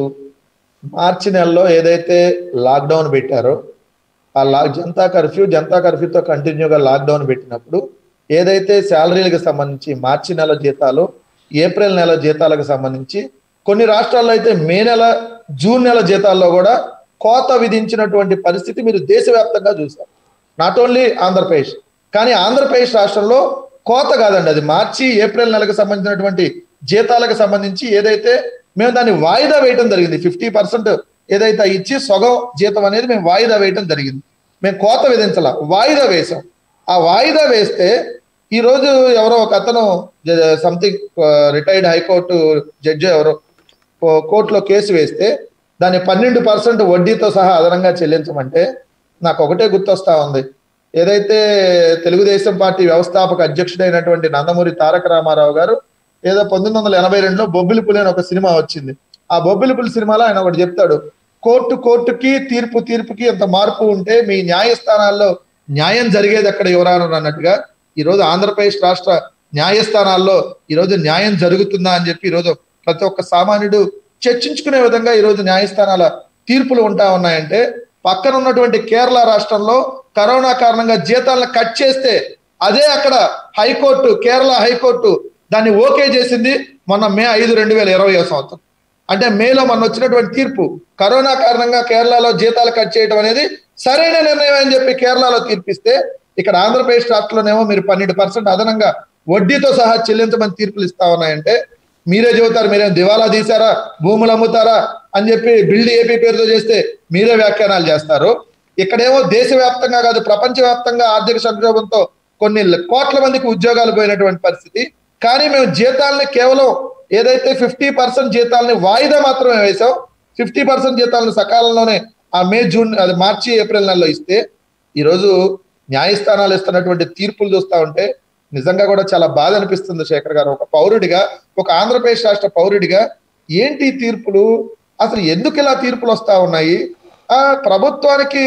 [SPEAKER 2] మార్చి నెలలో ఏదైతే లాక్డౌన్ పెట్టారో ఆ లాక్ జనతా కర్ఫ్యూ జనతా కర్ఫ్యూతో కంటిన్యూగా లాక్డౌన్ పెట్టినప్పుడు ఏదైతే శాలరీలకు సంబంధించి మార్చి నెల జీతాలు ఏప్రిల్ నెల జీతాలకు సంబంధించి కొన్ని రాష్ట్రాల్లో అయితే మే నెల జూన్ నెల జీతాల్లో కూడా కోత విధించినటువంటి పరిస్థితి మీరు దేశవ్యాప్తంగా చూశారు నాట్ ఓన్లీ ఆంధ్రప్రదేశ్ కానీ ఆంధ్రప్రదేశ్ రాష్ట్రంలో కోత కాదండి అది మార్చి ఏప్రిల్ నెలకు సంబంధించినటువంటి జీతాలకు సంబంధించి ఏదైతే మేము దాన్ని వాయిదా వేయటం జరిగింది ఫిఫ్టీ పర్సెంట్ ఏదైతే ఇచ్చి సగం జీతం అనేది మేము వాయిదా వేయటం జరిగింది మేము కోత విధించాల వాయిదా వేసాం ఆ వాయిదా వేస్తే ఈ రోజు ఎవరో ఒక అతను సంథింగ్ రిటైర్డ్ హైకోర్టు జడ్జి ఎవరో కో- కోర్టులో కేసు వేస్తే దాన్ని పన్నెండు పర్సెంట్ వడ్డీతో సహా అదనంగా చెల్లించమంటే నాకు ఒకటే గుర్తొస్తా ఉంది ఏదైతే తెలుగుదేశం పార్టీ వ్యవస్థాపక అధ్యక్షుడైనటువంటి నందమూరి తారక రామారావు గారు ఏదో పంతొమ్మిది వందల ఎనభై రెండులో బొబ్బిలి పులి అని ఒక సినిమా వచ్చింది ఆ బొబ్బిలి పులి సినిమాలో ఆయన ఒకటి చెప్తాడు కోర్టు కోర్టుకి తీర్పు తీర్పుకి ఎంత మార్పు ఉంటే మీ న్యాయస్థానాల్లో న్యాయం జరిగేది అక్కడ ఎవరాను అన్నట్టుగా ఈ రోజు ఆంధ్రప్రదేశ్ రాష్ట్ర న్యాయస్థానాల్లో ఈ రోజు న్యాయం జరుగుతుందా అని చెప్పి ఈ రోజు ప్రతి ఒక్క సామాన్యుడు చర్చించుకునే విధంగా ఈ రోజు న్యాయస్థానాల తీర్పులు ఉంటా ఉన్నాయంటే పక్కన ఉన్నటువంటి కేరళ రాష్ట్రంలో కరోనా కారణంగా జీతాలను కట్ చేస్తే అదే అక్కడ హైకోర్టు కేరళ హైకోర్టు దాన్ని ఓకే చేసింది మొన్న మే ఐదు రెండు వేల ఇరవై సంవత్సరం అంటే మేలో మొన్న వచ్చినటువంటి తీర్పు కరోనా కారణంగా కేరళలో జీతాలు కట్ చేయడం అనేది సరైన నిర్ణయం అని చెప్పి కేరళలో తీర్పిస్తే ఇక్కడ ఆంధ్రప్రదేశ్ రాష్ట్రంలోనేమో మీరు పన్నెండు పర్సెంట్ అదనంగా వడ్డీతో సహా చెల్లించమని తీర్పులు ఇస్తా ఉన్నాయంటే మీరే చెబుతారు మీరేం దివాలా తీసారా భూములు అమ్ముతారా అని చెప్పి బిల్డ్ ఏపీ పేరుతో చేస్తే మీరే వ్యాఖ్యానాలు చేస్తారు ఇక్కడేమో దేశవ్యాప్తంగా కాదు ప్రపంచవ్యాప్తంగా ఆర్థిక సంక్షోభంతో కొన్ని కోట్ల మందికి ఉద్యోగాలు పోయినటువంటి పరిస్థితి కానీ మేము జీతాలని కేవలం ఏదైతే ఫిఫ్టీ పర్సెంట్ జీతాలని వాయిదా మాత్రమే వేసాం ఫిఫ్టీ పర్సెంట్ జీతాలను సకాలంలోనే ఆ మే జూన్ అది మార్చి ఏప్రిల్ నెలలో ఇస్తే ఈరోజు న్యాయస్థానాలు ఇస్తున్నటువంటి తీర్పులు చూస్తా ఉంటే నిజంగా కూడా చాలా బాధ అనిపిస్తుంది శేఖర్ గారు ఒక పౌరుడిగా ఒక ఆంధ్రప్రదేశ్ రాష్ట్ర పౌరుడిగా ఏంటి ఈ తీర్పులు అసలు ఎందుకు ఇలా తీర్పులు వస్తా ఉన్నాయి ఆ ప్రభుత్వానికి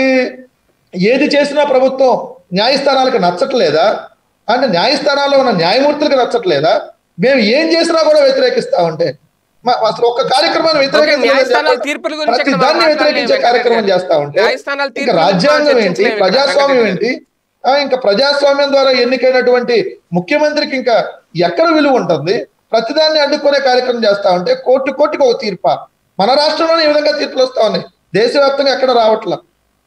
[SPEAKER 2] ఏది చేసినా ప్రభుత్వం న్యాయస్థానాలకు నచ్చట్లేదా అంటే న్యాయస్థానాల్లో ఉన్న న్యాయమూర్తులకు నచ్చట్లేదా మేము ఏం చేసినా కూడా వ్యతిరేకిస్తా ఉంటే మ- అసలు ఒక్క కార్యక్రమాన్ని
[SPEAKER 1] ఓకే, న్యాయస్థానాల
[SPEAKER 2] వ్యతిరేకించే
[SPEAKER 1] తీర్పుల గురించి
[SPEAKER 2] ప్రతి
[SPEAKER 1] ఇక్కడ
[SPEAKER 2] దాన్ని
[SPEAKER 1] మనం
[SPEAKER 2] వ్యతిరేకించే
[SPEAKER 1] మాట్లాడలేము
[SPEAKER 2] కార్యక్రమం
[SPEAKER 1] వెంకటరెడ్డి
[SPEAKER 2] చేస్తా ఉంటే
[SPEAKER 1] న్యాయస్థానాల
[SPEAKER 2] ఇంకా
[SPEAKER 1] తీర్పుల గురించి
[SPEAKER 2] రాజ్యాంగం
[SPEAKER 1] మనం
[SPEAKER 2] ఏంటి
[SPEAKER 1] చర్చించలేము
[SPEAKER 2] ప్రజాస్వామ్యం
[SPEAKER 1] వెంకటరెడ్డి
[SPEAKER 2] ఏంటి ఆ, ఇంకా ప్రజాస్వామ్యం ద్వారా ఎన్నికైనటువంటి ముఖ్యమంత్రికి ఇంకా ఎక్కడ విలువ ఉంటుంది ప్రతిదాన్ని అడ్డుకునే కార్యక్రమం చేస్తా ఉంటే కోర్టు కోర్టుకు ఒక తీర్ప మన రాష్ట్రంలోనే ఈ విధంగా తీర్పులు వస్తా ఉన్నాయి దేశవ్యాప్తంగా ఎక్కడ రావట్లా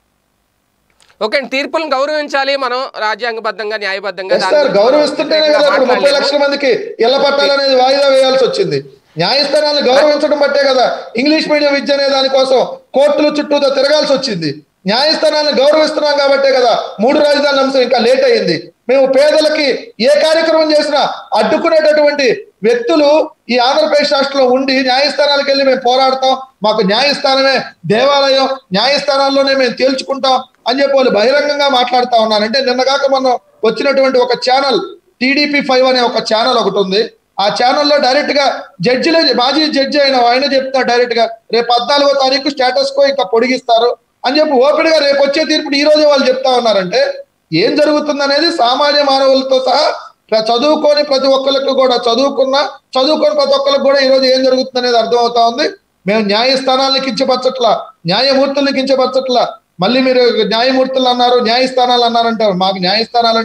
[SPEAKER 1] ఓకే అండి, తీర్పులను గౌరవించాలి మనం రాజ్యాంగబద్ధంగా న్యాయబద్ధంగా
[SPEAKER 2] ఎస్
[SPEAKER 1] దాని
[SPEAKER 2] సార్
[SPEAKER 1] గురించి
[SPEAKER 2] గౌరవిస్తుంటేనే
[SPEAKER 1] మనం
[SPEAKER 2] కదా ఇప్పుడు ముప్పై
[SPEAKER 1] మాట్లాడలేము.
[SPEAKER 2] లక్షల మందికి ఇళ్ల పట్టాలనేది వాయిదా వేయాల్సి వచ్చింది న్యాయస్థానాలను గౌరవించడం బట్టే కదా ఇంగ్లీష్ మీడియం విద్య అనే దానికోసం కోర్టుల చుట్టూతో తిరగాల్సి వచ్చింది న్యాయస్థానాలను గౌరవిస్తున్నాం కాబట్టే కదా మూడు రాజధానుల అంశం ఇంకా లేట్ అయ్యింది మేము పేదలకి ఏ కార్యక్రమం చేసినా అడ్డుకునేటటువంటి వ్యక్తులు ఈ ఆంధ్రప్రదేశ్ రాష్ట్రంలో ఉండి న్యాయస్థానాలకు వెళ్ళి మేము పోరాడతాం మాకు న్యాయస్థానమే దేవాలయం న్యాయస్థానాల్లోనే మేము తేల్చుకుంటాం అని చెప్పి వాళ్ళు బహిరంగంగా మాట్లాడుతా ఉన్నాను అంటే నిన్నగాక మనం వచ్చినటువంటి ఒక ఛానల్ టీడీపీ ఫైవ్ అనే ఒక ఛానల్ ఒకటి ఉంది ఆ ఛానల్లో డైరెక్ట్ గా జడ్జిలే మాజీ జడ్జి అయిన ఆయన చెప్తారు డైరెక్ట్ గా రేపు పద్నాలుగో తారీఖు స్టేటస్ కో ఇంకా పొడిగిస్తారు అని చెప్పి ఓపెన్ గా రేపు వచ్చే తీర్పుని ఈ రోజే వాళ్ళు చెప్తా ఉన్నారంటే ఏం జరుగుతుంది అనేది సామాన్య మానవులతో సహా ప్ర- చదువుకొని ప్రతి ఒక్కరికి కూడా చదువుకున్న చదువుకొని ప్రతి ఒక్కరికి కూడా ఈ రోజు ఏం జరుగుతుంది అనేది అర్థం అవుతా ఉంది మేము న్యాయస్థానాలను కించపరచట్లా న్యాయమూర్తుల్ని కించపరచట్లా మళ్ళీ మీరు న్యాయమూర్తులు అన్నారు న్యాయస్థానాలు అన్నారంటారు మాకు న్యాయస్థానాలు అంటే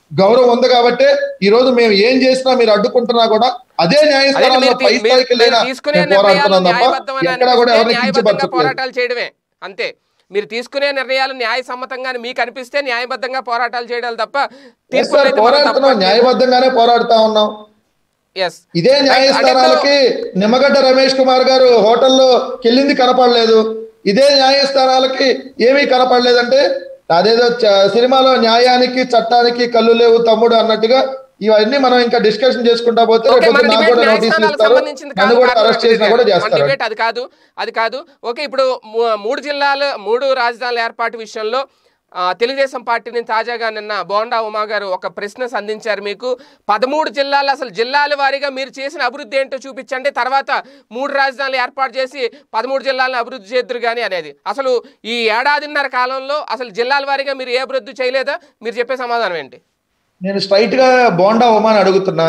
[SPEAKER 2] గౌరవం ఉంది కాబట్టి ఈ రోజు మేము ఏం చేసినా మీరు అడ్డుకుంటున్నా కూడా అదే
[SPEAKER 1] అదే
[SPEAKER 2] న్యాయస్థానంలో
[SPEAKER 1] మీరు
[SPEAKER 2] పై
[SPEAKER 1] తీ-
[SPEAKER 2] స్థాయికి
[SPEAKER 1] మీరు-
[SPEAKER 2] వెళ్ళినా
[SPEAKER 1] మీరు తీసుకునే
[SPEAKER 2] మేము
[SPEAKER 1] నిర్ణయాలు
[SPEAKER 2] పోరాడుతున్నాం తప్ప
[SPEAKER 1] న్యాయబద్ధమని
[SPEAKER 2] ఎక్కడా కూడా
[SPEAKER 1] అనిపిస్తే
[SPEAKER 2] ఎవరిని
[SPEAKER 1] న్యాయబద్ధంగా
[SPEAKER 2] కించపరచట్లేదు
[SPEAKER 1] పోరాటాలు చేయడమే అంతే మీరు తీసుకునే నిర్ణయాలు న్యాయ సమ్మతంగా మీకు అనిపిస్తే న్యాయబద్ధంగా పోరాటాలు చేయడాలు తప్ప
[SPEAKER 2] Yes, sir, పోరాడుతున్నాం న్యాయబద్ధంగానే పోరాడుతా ఉన్నాం
[SPEAKER 1] ఎస్
[SPEAKER 2] ఇదే న్యాయస్థానాలకి నిమ్మగడ్డ రమేష్ కుమార్ గారు హోటల్లో కెళ్ళింది కనపడలేదు ఇదే న్యాయస్థానాలకి ఏమీ కనపడలేదంటే అదేదో చ- సినిమాలో న్యాయానికి చట్టానికి కళ్ళు లేవు తమ్ముడు అన్నట్టుగా ఇవన్నీ మనం ఇంకా డిస్కషన్ చేసుకుంటా పోతే
[SPEAKER 1] ఓకే
[SPEAKER 2] రేపు
[SPEAKER 1] మన
[SPEAKER 2] నాకు
[SPEAKER 1] డిబేట్
[SPEAKER 2] కూడా నోటీసులు
[SPEAKER 1] న్యాయస్థానాలకు
[SPEAKER 2] ఇస్తారు
[SPEAKER 1] సంబంధించింది
[SPEAKER 2] నన్ను
[SPEAKER 1] కాదు
[SPEAKER 2] కూడా అరెస్ట్ చేసినా కూడా
[SPEAKER 1] మన
[SPEAKER 2] చేస్తారు
[SPEAKER 1] డిబేట్ అది కాదు అది కాదు ఓకే ఇప్పుడు మూ- మూడు జిల్లాలు మూడు రాజధానుల ఏర్పాటు విషయంలో ఆ, తెలుగుదేశం పార్టీని తాజాగా నిన్న బోండా ఉమా గారు ఒక ప్రశ్న సంధించారు మీకు పదమూడు జిల్లాలు అసలు జిల్లాల వారీగా మీరు చేసిన అభివృద్ధి ఏంటో చూపించండి తర్వాత మూడు రాజధానులు ఏర్పాటు చేసి పదమూడు జిల్లాలను అభివృద్ధి చేద్దరు కానీ అనేది అసలు ఈ ఏడాదిన్నర కాలంలో అసలు జిల్లాల వారీగా మీరు ఏ అభివృద్ధి చేయలేదా మీరు చెప్పే సమాధానం ఏంటి
[SPEAKER 2] నేను స్ట్రైట్ గా బోండా ఉమాని అడుగుతున్నా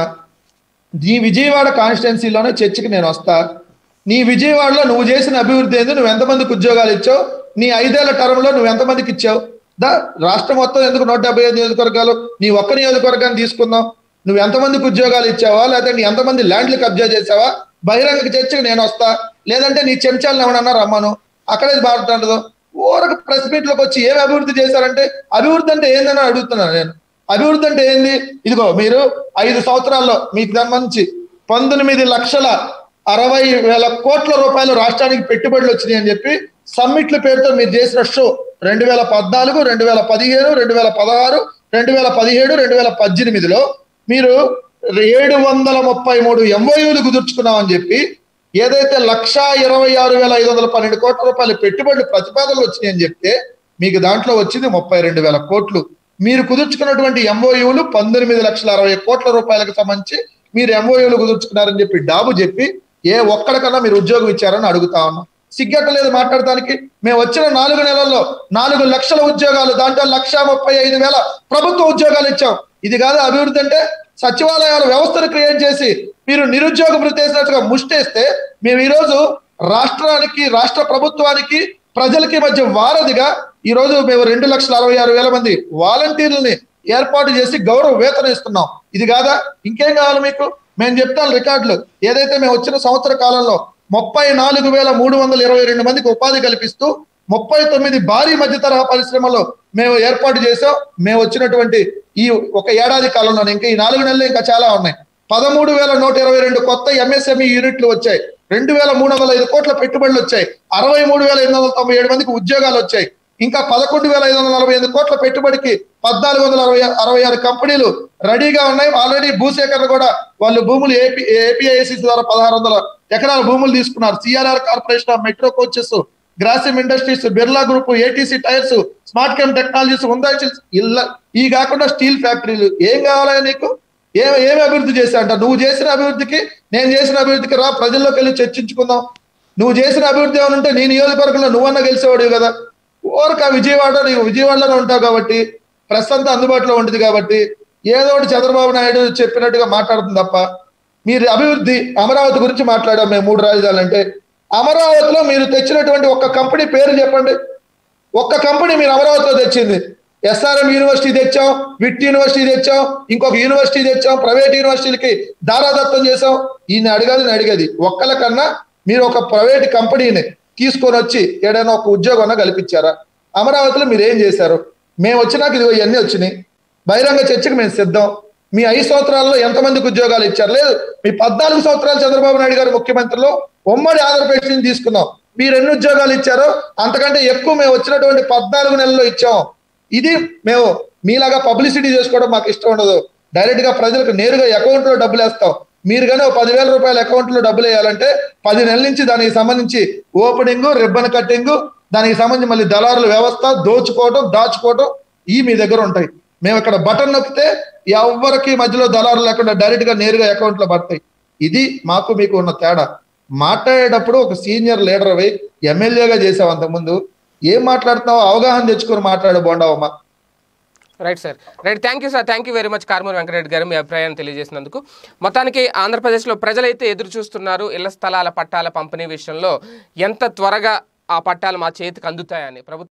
[SPEAKER 2] నీ విజయవాడ కాన్స్టిట్యున్సీలోనే చర్చికి నేను వస్తా నీ విజయవాడలో నువ్వు చేసిన అభివృద్ధి ఏంది నువ్వు ఎంతమందికి ఉద్యోగాలు ఇచ్చావు నీ ఐదేళ్ల టర్మ్లో నువ్వు ఎంతమందికి ఇచ్చావు దా రాష్ట్రం మొత్తం ఎందుకు నూట డెబ్బై ఐదు నియోజకవర్గాలు నీ ఒక్క నియోజకవర్గాన్ని తీసుకుందాం నువ్వు ఎంతమందికి ఉద్యోగాలు ఇచ్చావా లేదంటే నీ ఎంతమంది ల్యాండ్లు కబ్జా చేసావా బహిరంగ చర్చకి నేను వస్తా లేదంటే నీ చెంచాలను ఎవడన్నా రమ్మను అక్కడే మాట్లాడదు ఊరకు ప్రెస్ మీట్లోకి వచ్చి ఏం అభివృద్ధి చేశారంటే అభివృద్ధి అంటే ఏందని అడుగుతున్నాను నేను అభివృద్ధి అంటే ఏంది ఇదిగో మీరు ఐదు సంవత్సరాల్లో మీకు సంబంధించి పంతొమ్మిది లక్షల అరవై వేల కోట్ల రూపాయలు రాష్ట్రానికి పెట్టుబడులు వచ్చినాయి అని చెప్పి సమ్మిట్ల పేరుతో మీరు చేసిన షో రెండు వేల పద్నాలుగు రెండు వేల పదిహేను రెండు వేల పదహారు రెండు వేల పదిహేడు రెండు వేల పద్దెనిమిదిలో మీరు ఏడు వందల ముప్పై మూడు ఎంఓయూలు కుదుర్చుకున్నామని చెప్పి ఏదైతే లక్షా ఇరవై ఆరు వేల ఐదు వందల పన్నెండు కోట్ల రూపాయల పెట్టుబడులు ప్రతిపాదనలు వచ్చినాయని చెప్తే మీకు దాంట్లో వచ్చింది ముప్పై రెండు వేల కోట్లు మీరు కుదుర్చుకున్నటువంటి ఎంఓయూలు పంతొమ్మిది లక్షల అరవై కోట్ల రూపాయలకు సంబంధించి మీరు ఎంఓయూలు కుదుర్చుకున్నారని చెప్పి డాబు చెప్పి ఏ ఒక్కడికన్నా మీరు ఉద్యోగం ఇచ్చారని అడుగుతా ఉన్నాం సిగ్గట్టలేదు మాట్లాడటానికి మేము వచ్చిన నాలుగు నెలల్లో నాలుగు లక్షల ఉద్యోగాలు దాంట్లో లక్ష ముప్పై ఐదు వేల ప్రభుత్వ ఉద్యోగాలు ఇచ్చాం ఇది కాదు అభివృద్ధి అంటే సచివాలయాల వ్యవస్థను క్రియేట్ చేసి మీరు నిరుద్యోగ ప్రదేశినట్టుగా ముష్టేస్తే మేము ఈరోజు రాష్ట్రానికి రాష్ట్ర ప్రభుత్వానికి ప్రజలకి మధ్య వారధిగా ఈ రోజు మేము రెండు లక్షల అరవై ఆరు వేల మంది వాలంటీర్లని ఏర్పాటు చేసి గౌరవ వేతనం ఇస్తున్నాం ఇది కాదా ఇంకేం కావాలి మీకు మేము చెప్తాను రికార్డులు ఏదైతే మేము వచ్చిన సంవత్సర కాలంలో ముప్పై నాలుగు వేల మూడు వందల ఇరవై రెండు మందికి ఉపాధి కల్పిస్తూ ముప్పై తొమ్మిది భారీ మధ్య తరహా పరిశ్రమలో మేము ఏర్పాటు చేసాం మేము వచ్చినటువంటి ఈ ఒక ఏడాది కాలంలో ఇంకా ఈ నాలుగు నెలలు ఇంకా చాలా ఉన్నాయి పదమూడు వేల నూట ఇరవై రెండు కొత్త ఎంఎస్ఎంఈ యూనిట్లు వచ్చాయి రెండు వేల మూడు వందల ఐదు కోట్ల పెట్టుబడులు వచ్చాయి అరవై మూడు వేల ఎనిమిది వందల తొంభై ఏడు మందికి ఉద్యోగాలు వచ్చాయి ఇంకా పదకొండు వేల ఐదు వందల నలభై ఎనిమిది కోట్ల పెట్టుబడికి పద్నాలుగు వందల అరవై అరవై ఆరు కంపెనీలు రెడీగా ఉన్నాయి ఆల్రెడీ భూసేకరణ కూడా వాళ్ళు భూములు ఏపీ ఏపీఐసిసి ద్వారా పదహారు వందల ఎకరాల భూములు తీసుకున్నారు CRR corporation of metro coaches Grasim industries Birla group ATC tyres smart chem technologies ఉందా ఇల్ల ఈ కాకుండా స్టీల్ ఫ్యాక్టరీలు ఏం కావాలా నీకు ఏ ఏమి అభివృద్ధి చేశా అంట నువ్వు చేసిన అభివృద్ధికి నేను చేసిన అభివృద్ధికి రా ప్రజల్లోకి వెళ్ళి చర్చించుకుందాం నువ్వు చేసిన అభివృద్ధి ఏమైనా ఉంటే నీ నియోజకవర్గంలో నువ్వన్నా గెలిచేవాడివి కదా ఓరక విజయవాడ నీకు విజయవాడలోనే ఉంటావు కాబట్టి ప్రెస్ అంతా అందుబాటులో ఉంటుంది కాబట్టి ఏదో ఒకటి చంద్రబాబు నాయుడు చెప్పినట్టుగా మాట్లాడుతుంది తప్ప మీరు అభివృద్ధి అమరావతి గురించి మాట్లాడాం మేము మూడు రాజధానులు అంటే అమరావతిలో మీరు తెచ్చినటువంటి ఒక్క కంపెనీ పేరు చెప్పండి ఒక్క కంపెనీ మీరు అమరావతిలో తెచ్చింది ఎస్ఆర్ఎం యూనివర్సిటీ తెచ్చాం విట్ యూనివర్సిటీ తెచ్చాం ఇంకొక యూనివర్సిటీ తెచ్చాం ప్రైవేట్ యూనివర్సిటీలకి దారాదత్తం చేసాం ఈయన అడిగేది నేను అడిగేది ఒక్కల కన్నా మీరు ఒక ప్రైవేట్ కంపెనీని తీసుకొని వచ్చి ఏదైనా ఒక ఉద్యోగం కల్పించారా అమరావతిలో మీరు ఏం చేశారు మేము వచ్చినాక ఇదిగో ఇవన్నీ వచ్చినాయి బహిరంగ చర్చకు మేము సిద్ధం మీ ఐదు సంవత్సరాల్లో ఎంతమందికి ఉద్యోగాలు ఇచ్చారు లేదు మీ పద్నాలుగు సంవత్సరాలు చంద్రబాబు నాయుడు గారు ముఖ్యమంత్రిలో ఉమ్మడి ఆంధ్రప్రదేశ్ నుంచి తీసుకున్నాం మీరు ఎన్ని ఉద్యోగాలు ఇచ్చారో అంతకంటే ఎక్కువ మేము వచ్చినటువంటి పద్నాలుగు నెలల్లో ఇచ్చాం ఇది మేము మీలాగా పబ్లిసిటీ చేసుకోవడం మాకు ఇష్టం ఉండదు డైరెక్ట్ గా ప్రజలకు నేరుగా అకౌంట్ లో డబ్బులు వేస్తాం మీరు కానీ ఒక పదివేల రూపాయల అకౌంట్ లో డబ్బులు వేయాలంటే పది నెలల నుంచి దానికి సంబంధించి ఓపెనింగ్ రిబ్బన్ కట్టింగ్ దానికి సంబంధించి మళ్ళీ దళారుల వ్యవస్థ దోచుకోవడం దాచుకోవడం ఈ మీ దగ్గర ఉంటాయి మేము ఇక్కడ బటన్ నొక్కితే ఎవరికి మధ్యలో దళారులు లేకుండా డైరెక్ట్ గా నేరుగా అకౌంట్ లో పడతాయి ఇది మాకు మీకు ఉన్న తేడా మాట్లాడేటప్పుడు ఒక సీనియర్ లీడర్ అవి ఎమ్మెల్యేగా చేసావు అంతకుముందు ఏం మాట్లాడుతున్నావు అవగాహన తెచ్చుకొని మాట్లాడే బొండావమ్మా
[SPEAKER 1] right sir right thank you sir thank you very much Karumuri Venkatareddy గారు మీ అభిప్రాయాన్ని తెలియజేసినందుకు మొత్తానికి ఆంధ్రప్రదేశ్లో ప్రజలైతే ఎదురు చూస్తున్నారు ఇళ్ల స్థలాల పట్టాల పంపిణీ విషయంలో ఎంత త్వరగా ఆ పట్టాలు మా చేతికి అందుతాయని ప్రభుత్వం